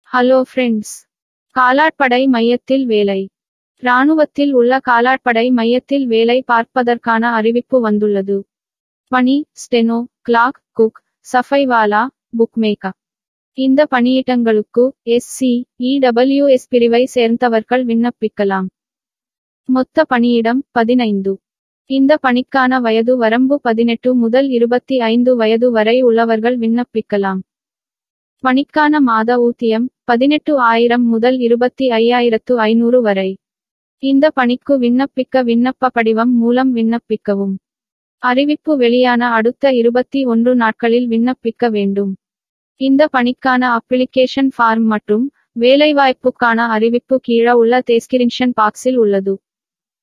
hello friends காலாட்படை மையத்தில் வேலை ராணுவத்தில் உள்ள காலாட்படை மையத்தில் வேலை பார்ப்பதற்கான அறிவிப்பு வந்துள்ளது பணி ஸ்டெனோ கிளாக் குக் சஃபைவாலா புக்மேக்கர் இந்த பணியிடங்களுக்கு எஸ்சி இடபிள்யூஎஸ் பிரிவை சேர்ந்தவர்கள் விண்ணப்பிக்கலாம் மொத்த பணியிடம் பதினைந்து இந்த பணிக்கான வயது வரம்பு பதினெட்டு முதல் இருபத்தி ஐந்து வயது வரை உள்ளவர்கள் விண்ணப்பிக்கலாம் பணிக்கான மாத ஊதியம் பதினெட்டு ஆயிரம் முதல் இருபத்தி ஐயாயிரத்து ஐநூறு வரை இந்த பணிக்கு விண்ணப்பிக்க விண்ணப்ப படிவம் மூலம் விண்ணப்பிக்கவும் அறிவிப்பு வெளியான அடுத்த இருபத்தி ஒன்று நாட்களில் விண்ணப்பிக்க வேண்டும் இந்த பணிக்கான அப்ளிகேஷன் ஃபார்ம் மற்றும் வேலைவாய்ப்புக்கான அறிவிப்பு கீழே உள்ள தேஸ்கிரின்ஷன் பாக்ஸில் உள்ளது